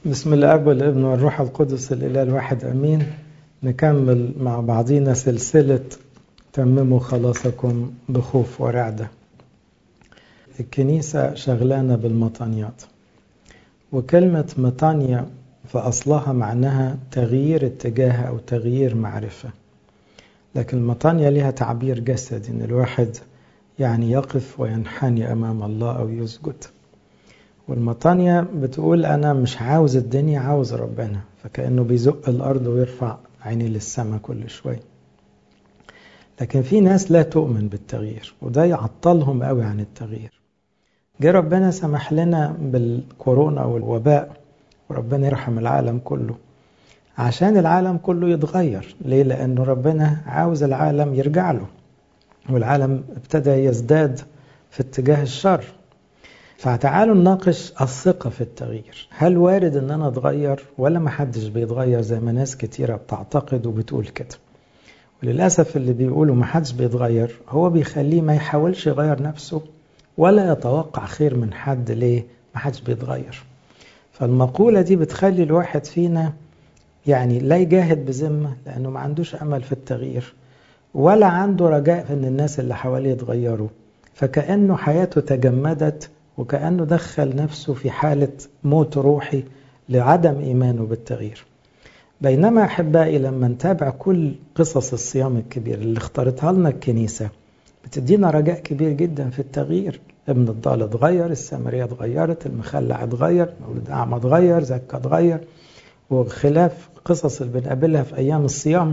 بسم الاب والابن والروح القدس الاله الواحد امين نكمل مع بعضينا سلسله تمموا خلاصكم بخوف ورعده الكنيسه شغلانه بالمطانيات وكلمه مطانيا في اصلها معناها تغيير اتجاه او تغيير معرفه لكن المطانيا لها تعبير جسدي ان الواحد يعني يقف وينحني امام الله او يسجد والمطانية بتقول أنا مش عاوز الدنيا عاوز ربنا فكأنه بيزق الأرض ويرفع عيني للسماء كل شوية لكن في ناس لا تؤمن بالتغيير وده يعطلهم قوي عن التغيير جه ربنا سمح لنا بالكورونا والوباء وربنا يرحم العالم كله عشان العالم كله يتغير ليه لأنه ربنا عاوز العالم يرجع له والعالم ابتدى يزداد في اتجاه الشر فتعالوا نناقش الثقة في التغيير هل وارد ان انا اتغير ولا ما حدش بيتغير زي ما ناس كتيرة بتعتقد وبتقول كده وللأسف اللي بيقولوا ما حدش بيتغير هو بيخليه ما يحاولش يغير نفسه ولا يتوقع خير من حد ليه ما حدش بيتغير فالمقولة دي بتخلي الواحد فينا يعني لا يجاهد بذمة لأنه ما عندوش أمل في التغيير ولا عنده رجاء في أن الناس اللي حواليه يتغيروا فكأنه حياته تجمدت وكأنه دخل نفسه في حالة موت روحي لعدم إيمانه بالتغيير بينما أحبائي لما نتابع كل قصص الصيام الكبير اللي اختارتها لنا الكنيسة بتدينا رجاء كبير جدا في التغيير ابن الضال اتغير السامرية اتغيرت المخلع اتغير مولد أعمى اتغير زكا اتغير وخلاف قصص اللي بنقابلها في أيام الصيام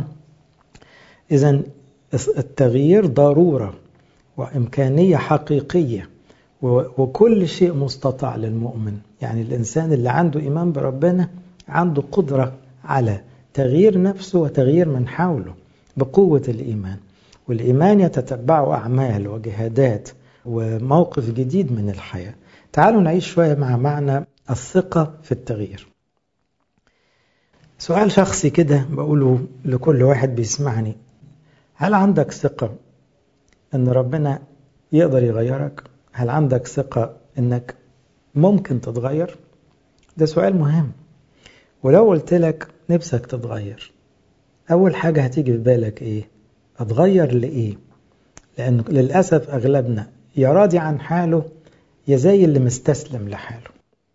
إذا التغيير ضرورة وإمكانية حقيقية وكل شيء مستطاع للمؤمن يعني الإنسان اللي عنده إيمان بربنا عنده قدرة على تغيير نفسه وتغيير من حوله بقوة الإيمان والإيمان يتتبعه أعمال وجهادات وموقف جديد من الحياة تعالوا نعيش شوية مع معنى الثقة في التغيير سؤال شخصي كده بقوله لكل واحد بيسمعني هل عندك ثقة أن ربنا يقدر يغيرك؟ هل عندك ثقة انك ممكن تتغير؟ ده سؤال مهم ولو قلت لك نفسك تتغير أول حاجة هتيجي في بالك إيه؟ أتغير لإيه؟ لأن للأسف أغلبنا يا راضي عن حاله يا زي اللي مستسلم لحاله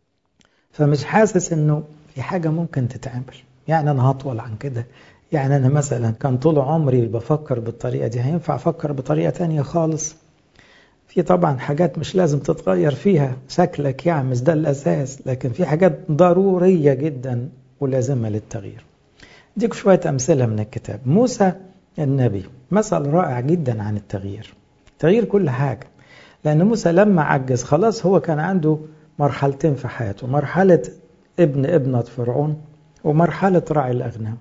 فمش حاسس إنه في حاجة ممكن تتعمل يعني أنا هطول عن كده يعني أنا مثلا كان طول عمري بفكر بالطريقة دي هينفع أفكر بطريقة تانية خالص في طبعا حاجات مش لازم تتغير فيها شكلك يعني مش ده الأساس لكن في حاجات ضرورية جدا ولازمة للتغيير ديك شوية أمثلة من الكتاب موسى النبي مثل رائع جدا عن التغيير تغيير كل حاجة لأن موسى لما عجز خلاص هو كان عنده مرحلتين في حياته مرحلة ابن ابنة فرعون ومرحلة راعي الأغنام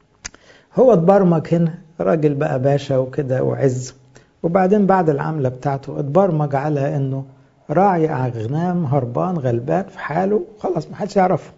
هو اتبرمج هنا راجل بقى باشا وكده وعز وبعدين بعد العملة بتاعته اتبرمج على انه راعي اغنام هربان غلبان في حاله خلاص ما حدش يعرفه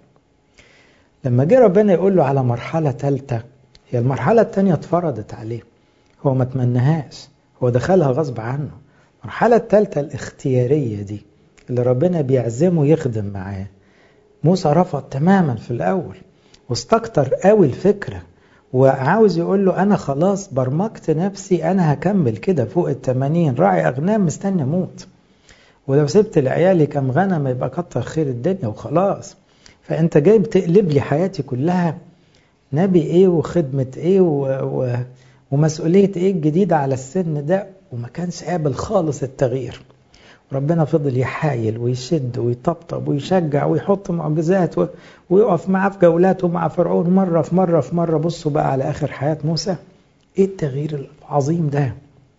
لما جه ربنا يقول له على مرحلة ثالثة هي المرحلة الثانية اتفرضت عليه هو ما تمنهاش هو دخلها غصب عنه المرحلة الثالثة الاختيارية دي اللي ربنا بيعزمه يخدم معاه موسى رفض تماما في الأول واستكتر قوي الفكرة وعاوز يقول له أنا خلاص برمجت نفسي أنا هكمل كده فوق التمانين راعي أغنام مستني أموت ولو سبت لعيالي كم غنم يبقى كتر خير الدنيا وخلاص فأنت جاي بتقلب لي حياتي كلها نبي إيه وخدمة إيه و... و... ومسؤولية إيه الجديدة على السن ده وما كانش قابل خالص التغيير ربنا فضل يحايل ويشد ويطبطب ويشجع ويحط معجزات ويقف معاه في جولاته مع فرعون مرة في مرة في مرة بصوا بقى على آخر حياة موسى إيه التغيير العظيم ده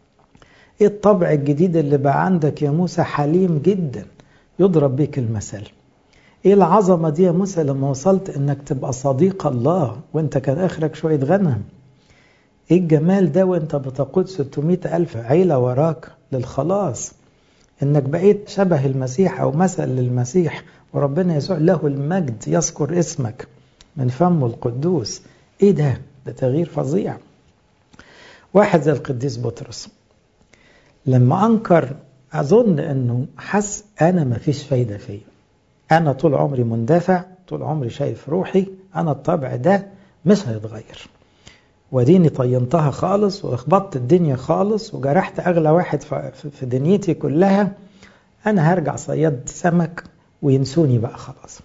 إيه الطبع الجديد اللي بقى عندك يا موسى حليم جدا يضرب بيك المثل إيه العظمة دي يا موسى لما وصلت إنك تبقى صديق الله وإنت كان آخرك شوية غنم إيه الجمال ده وإنت بتقود 600 ألف عيلة وراك للخلاص انك بقيت شبه المسيح او مثل للمسيح وربنا يسوع له المجد يذكر اسمك من فمه القدوس ايه ده ده تغيير فظيع واحد زي القديس بطرس لما انكر اظن انه حس انا ما فيش فايده فيا انا طول عمري مندفع طول عمري شايف روحي أنا الطبع ده مش هيتغير وديني طينتها خالص واخبطت الدنيا خالص وجرحت أغلى واحد في دنيتي كلها أنا هرجع صياد سمك وينسوني بقى خلاص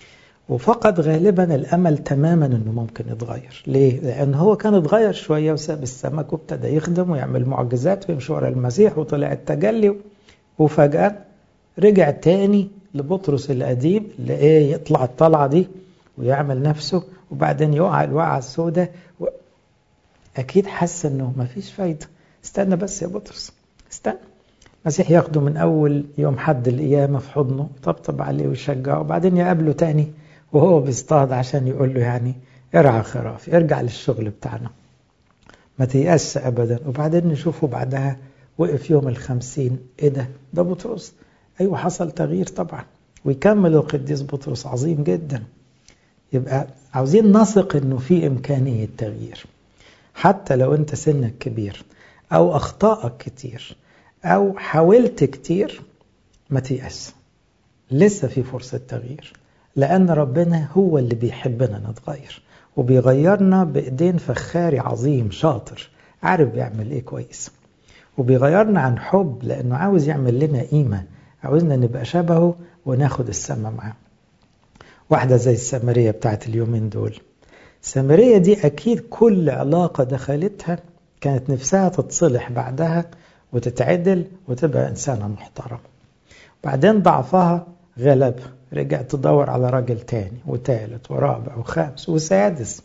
وفقد غالبا الأمل تماما أنه ممكن يتغير ليه؟ لأن هو كان اتغير شوية وساب السمك وابتدى يخدم ويعمل معجزات ويمشي ورا المسيح وطلع التجلي وفجأة رجع تاني لبطرس القديم اللي ايه يطلع الطلعة دي ويعمل نفسه وبعدين يقع الوقعة السوداء و... أكيد حس إنه ما فيش فايدة استنى بس يا بطرس استنى المسيح ياخده من أول يوم حد القيامة في حضنه طبطب عليه ويشجعه وبعدين يقابله تاني وهو بيصطاد عشان يقول له يعني ارعى خرافي ارجع للشغل بتاعنا ما تيأس أبدا وبعدين نشوفه بعدها وقف يوم الخمسين ايه ده ده بطرس ايوه حصل تغيير طبعا ويكمل القديس بطرس عظيم جدا يبقى عاوزين نثق انه في امكانيه تغيير حتى لو انت سنك كبير او اخطائك كتير او حاولت كتير ما تيأس لسه في فرصه تغيير لان ربنا هو اللي بيحبنا نتغير وبيغيرنا بايدين فخاري عظيم شاطر عارف بيعمل ايه كويس وبيغيرنا عن حب لانه عاوز يعمل لنا قيمه عاوزنا نبقى شبهه وناخد السما معاه واحدة زي السامرية بتاعت اليومين دول السامرية دي أكيد كل علاقة دخلتها كانت نفسها تتصلح بعدها وتتعدل وتبقى إنسانة محترمة بعدين ضعفها غلب رجعت تدور على راجل تاني وتالت ورابع وخامس وسادس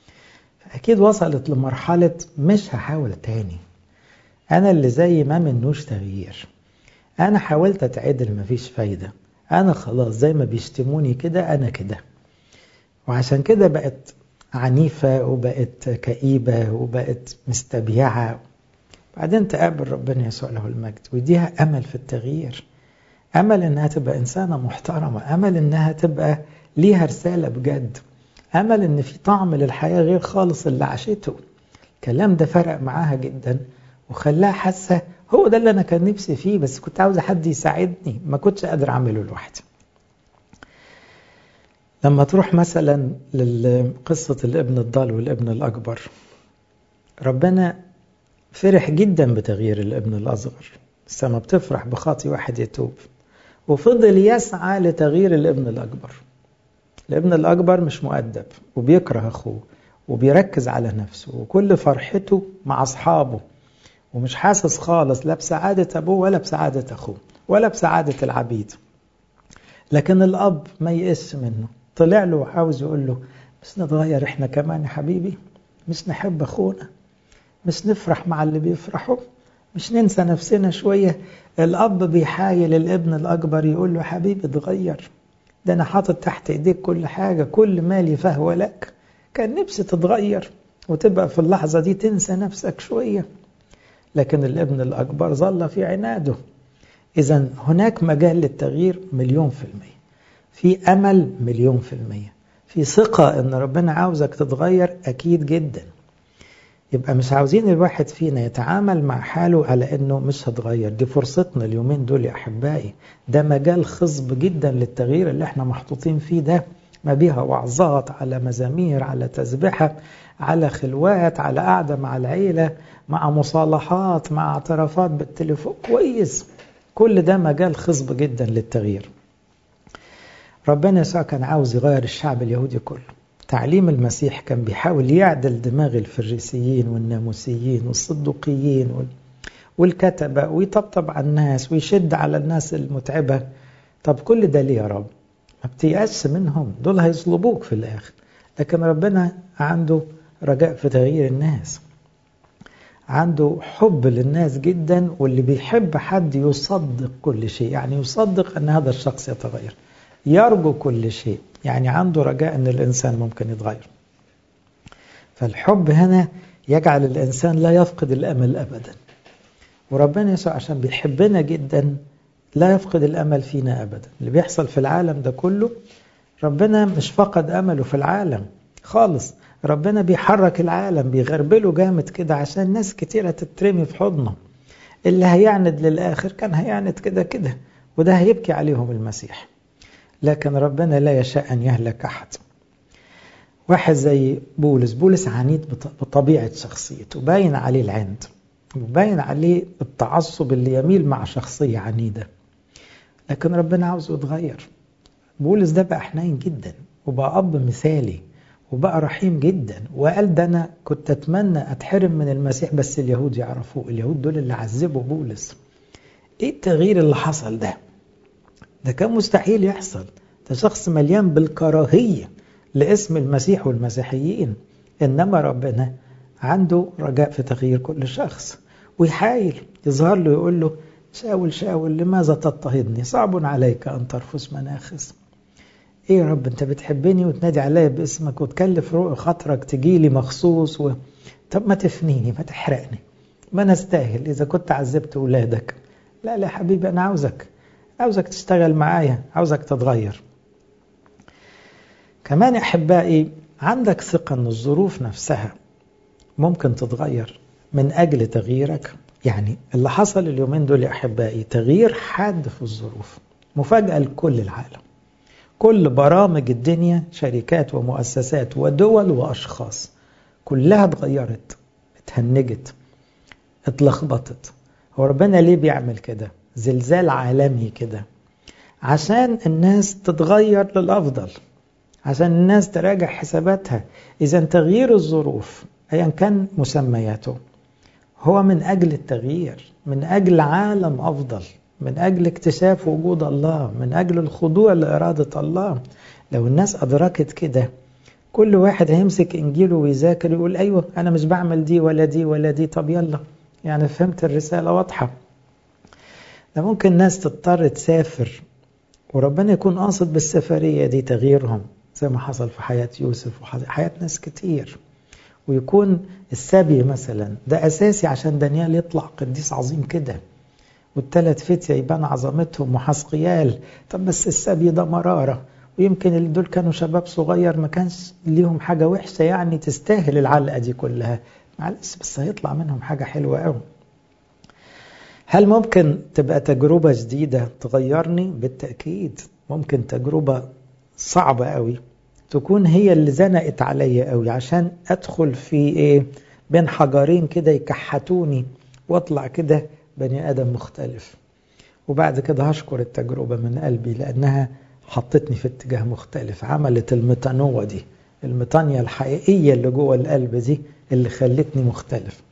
أكيد وصلت لمرحلة مش هحاول تاني أنا اللي زي ما منوش تغيير أنا حاولت أتعدل مفيش فايدة أنا خلاص زي ما بيشتموني كده أنا كده وعشان كده بقت عنيفة وبقت كئيبة وبقت مستبيعة بعدين تقابل ربنا يسوع له المجد ويديها أمل في التغيير أمل إنها تبقى إنسانة محترمة أمل إنها تبقى ليها رسالة بجد أمل إن في طعم للحياة غير خالص اللي عاشته الكلام ده فرق معاها جدا وخلاها حاسة هو ده اللي أنا كان نفسي فيه بس كنت عاوز حد يساعدني ما كنتش قادر أعمله لوحدي لما تروح مثلا لقصة الابن الضال والابن الأكبر ربنا فرح جدا بتغيير الابن الأصغر السما بتفرح بخاطي واحد يتوب وفضل يسعى لتغيير الابن الأكبر الابن الأكبر مش مؤدب وبيكره أخوه وبيركز على نفسه وكل فرحته مع أصحابه ومش حاسس خالص لا بسعادة أبوه ولا بسعادة أخوه ولا بسعادة العبيد لكن الأب ما يقس منه طلع له وعاوز يقول له بس نتغير احنا كمان يا حبيبي مش نحب أخونا مش نفرح مع اللي بيفرحوا مش ننسى نفسنا شوية الأب بيحايل الابن الأكبر يقول له حبيبي اتغير ده أنا حاطط تحت إيديك كل حاجة كل مالي فهو لك كان نفسي تتغير وتبقى في اللحظة دي تنسى نفسك شوية لكن الابن الأكبر ظل في عناده إذا هناك مجال للتغيير مليون في المية في أمل مليون في المية في ثقة أن ربنا عاوزك تتغير أكيد جدا يبقى مش عاوزين الواحد فينا يتعامل مع حاله على أنه مش هتغير دي فرصتنا اليومين دول يا أحبائي ده مجال خصب جدا للتغيير اللي احنا محطوطين فيه ده ما بيها وعظات على مزامير على تسبحة على خلوات على قعدة مع العيلة مع مصالحات مع اعترافات بالتليفون كويس كل ده مجال خصب جدا للتغيير ربنا يسوع كان عاوز يغير الشعب اليهودي كله تعليم المسيح كان بيحاول يعدل دماغ الفريسيين والناموسيين والصدوقيين والكتبة ويطبطب على الناس ويشد على الناس المتعبة طب كل ده ليه يا رب ما بتيأس منهم دول هيصلبوك في الآخر لكن ربنا عنده رجاء في تغيير الناس عنده حب للناس جدا واللي بيحب حد يصدق كل شيء يعني يصدق أن هذا الشخص يتغير يرجو كل شيء يعني عنده رجاء أن الإنسان ممكن يتغير فالحب هنا يجعل الإنسان لا يفقد الأمل أبدا وربنا يسوع عشان بيحبنا جدا لا يفقد الأمل فينا أبدا اللي بيحصل في العالم ده كله ربنا مش فقد أمله في العالم خالص ربنا بيحرك العالم بيغربله جامد كده عشان ناس كتيرة تترمي في حضنه اللي هيعند للآخر كان هيعند كده كده وده هيبكي عليهم المسيح لكن ربنا لا يشاء أن يهلك أحد واحد زي بولس بولس عنيد بطبيعة شخصيته باين عليه العند وباين عليه التعصب اللي يميل مع شخصية عنيدة لكن ربنا عاوزه يتغير بولس ده بقى حنين جدا وبقى أب مثالي وبقى رحيم جدا وقال ده أنا كنت أتمنى أتحرم من المسيح بس اليهود يعرفوه اليهود دول اللي عذبوا بولس إيه التغيير اللي حصل ده ده كان مستحيل يحصل ده شخص مليان بالكراهية لاسم المسيح والمسيحيين إنما ربنا عنده رجاء في تغيير كل شخص ويحايل يظهر له يقول له شاول شاول لماذا تضطهدني صعب عليك أن ترفس مناخس ايه يا رب انت بتحبني وتنادي عليا باسمك وتكلف روح خاطرك تجي لي مخصوص و... طب ما تفنيني ما تحرقني ما انا استاهل اذا كنت عذبت اولادك لا لا حبيبي انا عاوزك عاوزك تشتغل معايا عاوزك تتغير كمان يا احبائي عندك ثقه ان الظروف نفسها ممكن تتغير من اجل تغييرك يعني اللي حصل اليومين دول يا احبائي تغيير حاد في الظروف مفاجاه لكل العالم كل برامج الدنيا شركات ومؤسسات ودول واشخاص كلها اتغيرت اتهنجت اتلخبطت هو ربنا ليه بيعمل كده زلزال عالمي كده عشان الناس تتغير للافضل عشان الناس تراجع حساباتها اذا تغيير الظروف ايا كان مسمياته هو من اجل التغيير من اجل عالم افضل من أجل اكتشاف وجود الله من أجل الخضوع لإرادة الله لو الناس أدركت كده كل واحد هيمسك إنجيله ويذاكر يقول أيوة أنا مش بعمل دي ولا دي ولا دي طب يلا يعني فهمت الرسالة واضحة ده ممكن ناس تضطر تسافر وربنا يكون قاصد بالسفرية دي تغييرهم زي ما حصل في حياة يوسف وحياة ناس كتير ويكون السبي مثلا ده أساسي عشان دانيال يطلع قديس عظيم كده والثلاث فتية يبان عظمتهم وحسقيال طب بس السبي ده مرارة ويمكن دول كانوا شباب صغير ما كانش ليهم حاجة وحشة يعني تستاهل العلقة دي كلها معلش بس هيطلع منهم حاجة حلوة قوي هل ممكن تبقى تجربة جديدة تغيرني؟ بالتأكيد ممكن تجربة صعبة قوي تكون هي اللي زنقت عليا قوي عشان أدخل في إيه بين حجرين كده يكحتوني واطلع كده بني آدم مختلف وبعد كده هشكر التجربة من قلبي لأنها حطتني في اتجاه مختلف عملت الميتانوة دي الميتانيا الحقيقية اللي جوه القلب دي اللي خلتني مختلف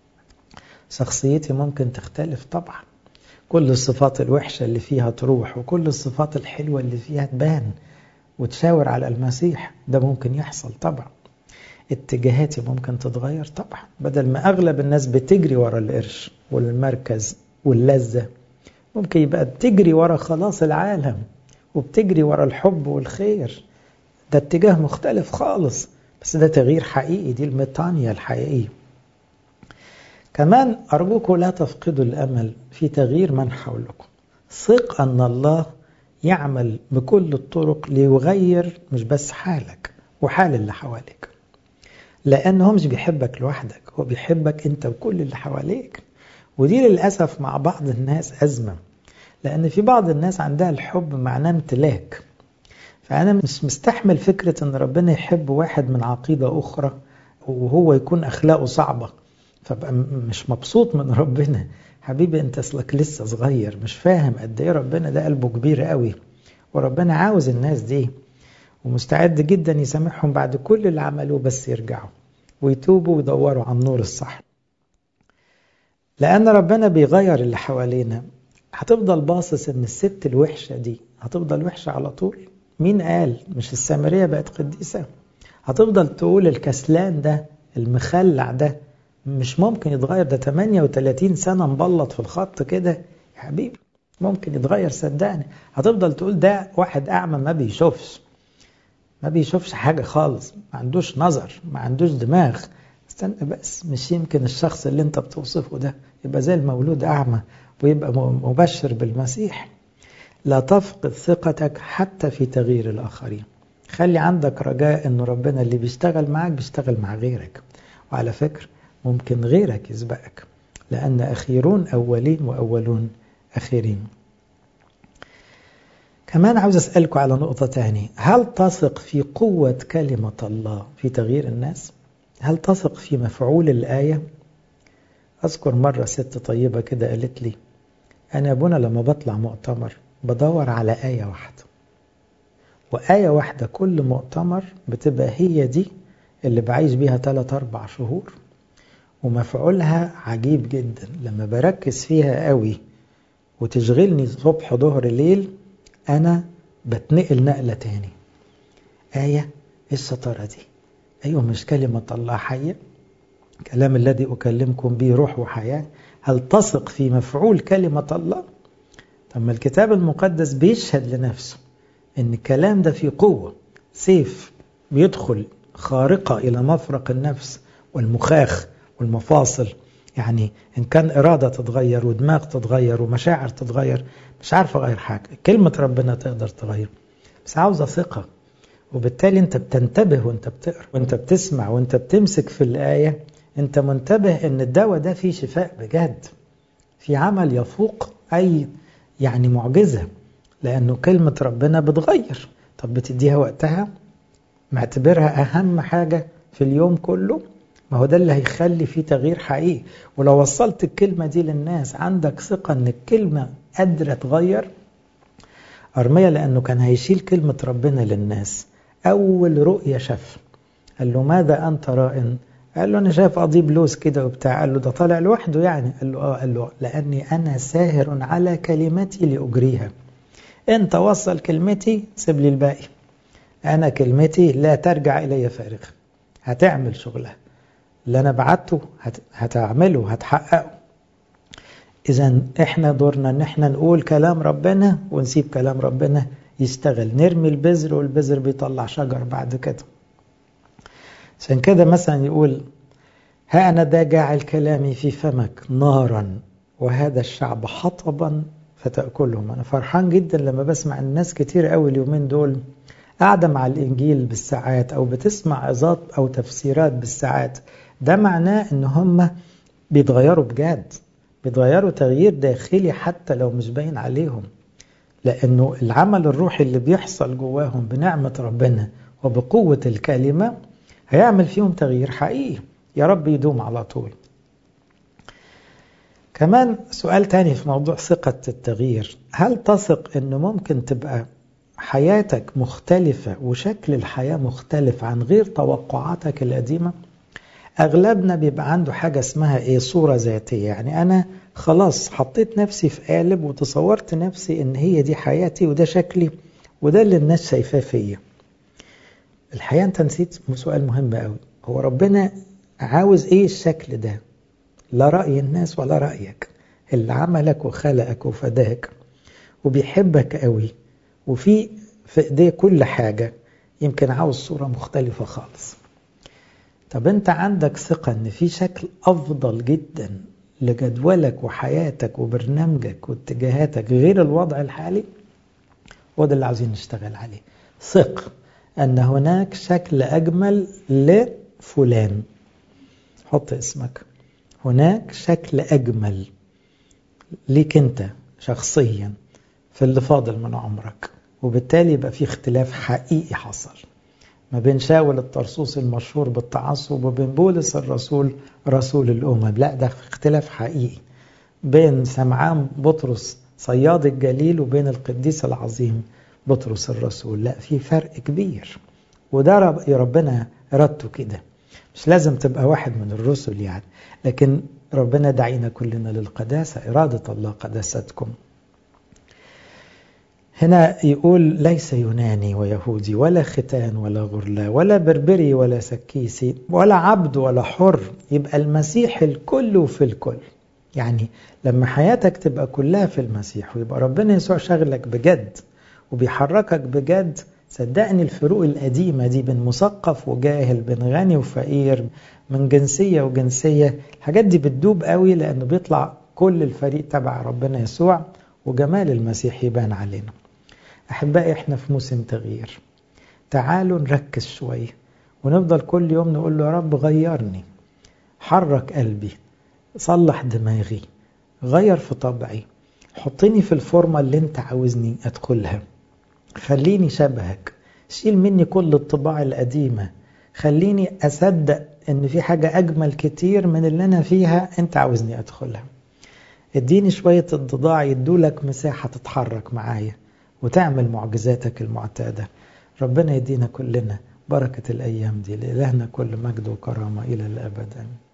شخصيتي ممكن تختلف طبعا كل الصفات الوحشة اللي فيها تروح وكل الصفات الحلوة اللي فيها تبان وتشاور على المسيح ده ممكن يحصل طبعا اتجاهاتي ممكن تتغير طبعا بدل ما اغلب الناس بتجري ورا القرش والمركز واللذة ممكن يبقى بتجري ورا خلاص العالم وبتجري ورا الحب والخير ده اتجاه مختلف خالص بس ده تغيير حقيقي دي الميتانيا الحقيقية كمان أرجوكم لا تفقدوا الأمل في تغيير من حولكم ثق أن الله يعمل بكل الطرق ليغير مش بس حالك وحال اللي حواليك لأنه مش بيحبك لوحدك هو بيحبك أنت وكل اللي حواليك ودي للأسف مع بعض الناس أزمة لأن في بعض الناس عندها الحب معناه امتلاك فأنا مش مستحمل فكرة أن ربنا يحب واحد من عقيدة أخرى وهو يكون أخلاقه صعبة فبقى مش مبسوط من ربنا حبيبي أنت أصلك لسه صغير مش فاهم قد إيه ربنا ده قلبه كبير قوي وربنا عاوز الناس دي ومستعد جدا يسامحهم بعد كل اللي عملوه بس يرجعوا ويتوبوا ويدوروا على النور الصح لأن ربنا بيغير اللي حوالينا هتفضل باصص ان الست الوحشة دي هتفضل وحشة على طول مين قال مش السامرية بقت قديسة هتفضل تقول الكسلان ده المخلع ده مش ممكن يتغير ده 38 سنة مبلط في الخط كده يا حبيبي ممكن يتغير صدقني هتفضل تقول ده واحد أعمى ما بيشوفش ما بيشوفش حاجة خالص ما عندوش نظر ما عندوش دماغ استنى بس مش يمكن الشخص اللي انت بتوصفه ده يبقى زي المولود أعمى ويبقى مبشر بالمسيح لا تفقد ثقتك حتى في تغيير الآخرين خلي عندك رجاء أن ربنا اللي بيشتغل معك بيشتغل مع غيرك وعلى فكرة ممكن غيرك يسبقك لأن أخيرون أولين وأولون أخيرين كمان عاوز أسألكم على نقطة تانية هل تثق في قوة كلمة الله في تغيير الناس؟ هل تثق في مفعول الآية؟ أذكر مرة ست طيبة كده قالت لي أنا أبونا لما بطلع مؤتمر بدور على آية واحدة وآية واحدة كل مؤتمر بتبقى هي دي اللي بعيش بيها 3 أربع شهور ومفعولها عجيب جدا لما بركز فيها قوي وتشغلني صبح ظهر ليل أنا بتنقل نقلة تاني آية إيه الستارة دي أيوة مش كلمة الله حية كلام الذي أكلمكم به روح وحياة هل تثق في مفعول كلمة الله طب ما الكتاب المقدس بيشهد لنفسه ان الكلام ده فيه قوة سيف بيدخل خارقة إلى مفرق النفس والمخاخ والمفاصل يعني إن كان إرادة تتغير ودماغ تتغير ومشاعر تتغير مش عارف أغير حاجة كلمة ربنا تقدر تغير بس عاوزة ثقة وبالتالي أنت بتنتبه وأنت بتقرأ وأنت بتسمع وأنت بتمسك في الآية أنت منتبه أن الدواء ده فيه شفاء بجد في عمل يفوق أي يعني معجزة لأنه كلمة ربنا بتغير طب بتديها وقتها معتبرها أهم حاجة في اليوم كله ما هو ده اللي هيخلي فيه تغيير حقيقي ولو وصلت الكلمة دي للناس عندك ثقة ان الكلمة قادرة تغير أرمية لأنه كان هيشيل كلمة ربنا للناس أول رؤية شاف قال له ماذا أنت رائن قال له أنا شايف قضيب بلوز كده وبتاع قال له ده طالع لوحده يعني قال له آه قال له لأني أنا ساهر على كلمتي لأجريها أنت وصل كلمتي سيب لي الباقي أنا كلمتي لا ترجع إلي فارغة هتعمل شغلها اللي أنا بعته هت... هتعمله هتحققه إذا إحنا دورنا إن إحنا نقول كلام ربنا ونسيب كلام ربنا يشتغل نرمي البذر والبذر بيطلع شجر بعد كده عشان كده مثلا يقول ها أنا دا جاعل كلامي في فمك نارا وهذا الشعب حطبا فتأكلهم أنا فرحان جدا لما بسمع الناس كتير قوي اليومين دول قاعدة مع الإنجيل بالساعات أو بتسمع عظات أو تفسيرات بالساعات ده معناه إن هم بيتغيروا بجد بيتغيروا تغيير داخلي حتى لو مش باين عليهم لأنه العمل الروحي اللي بيحصل جواهم بنعمة ربنا وبقوة الكلمة هيعمل فيهم تغيير حقيقي يا رب يدوم على طول كمان سؤال تاني في موضوع ثقة التغيير هل تثق أنه ممكن تبقى حياتك مختلفة وشكل الحياة مختلف عن غير توقعاتك القديمة أغلبنا بيبقى عنده حاجة اسمها إيه صورة ذاتية يعني أنا خلاص حطيت نفسي في قالب وتصورت نفسي إن هي دي حياتي وده شكلي وده اللي الناس شايفاه فيا الحقيقة أنت نسيت سؤال مهم قوي هو ربنا عاوز إيه الشكل ده لا رأي الناس ولا رأيك اللي عملك وخلقك وفداك وبيحبك قوي وفي في ايديه كل حاجة يمكن عاوز صورة مختلفة خالص طب انت عندك ثقة ان في شكل افضل جدا لجدولك وحياتك وبرنامجك واتجاهاتك غير الوضع الحالي وده اللي عاوزين نشتغل عليه ثق ان هناك شكل اجمل لفلان حط اسمك هناك شكل اجمل ليك انت شخصيا في اللي فاضل من عمرك وبالتالي يبقى في اختلاف حقيقي حصل ما بين شاول الطرسوس المشهور بالتعصب وبين بولس الرسول رسول الأمم لا ده اختلاف حقيقي بين سمعان بطرس صياد الجليل وبين القديس العظيم بطرس الرسول لا في فرق كبير وده ربنا إرادته كده مش لازم تبقى واحد من الرسل يعني لكن ربنا دعينا كلنا للقداسة إرادة الله قداستكم هنا يقول ليس يوناني ويهودي ولا ختان ولا غرلة ولا بربري ولا سكيسي ولا عبد ولا حر يبقى المسيح الكل في الكل يعني لما حياتك تبقى كلها في المسيح ويبقى ربنا يسوع شغلك بجد وبيحركك بجد صدقني الفروق القديمة دي بين مثقف وجاهل بين غني وفقير من جنسية وجنسية الحاجات دي بتدوب قوي لأنه بيطلع كل الفريق تبع ربنا يسوع وجمال المسيح يبان علينا أحبائي إحنا في موسم تغيير تعالوا نركز شوية ونفضل كل يوم نقول له يا رب غيرني حرك قلبي صلح دماغي غير في طبعي حطني في الفورمة اللي انت عاوزني أدخلها خليني شبهك شيل مني كل الطباع القديمة خليني أصدق إن في حاجة أجمل كتير من اللي أنا فيها أنت عاوزني أدخلها اديني شوية اتضاع يدولك مساحة تتحرك معايا وتعمل معجزاتك المعتادة ربنا يدينا كلنا بركة الأيام دي لإلهنا كل مجد وكرامة إلى الأبد آمين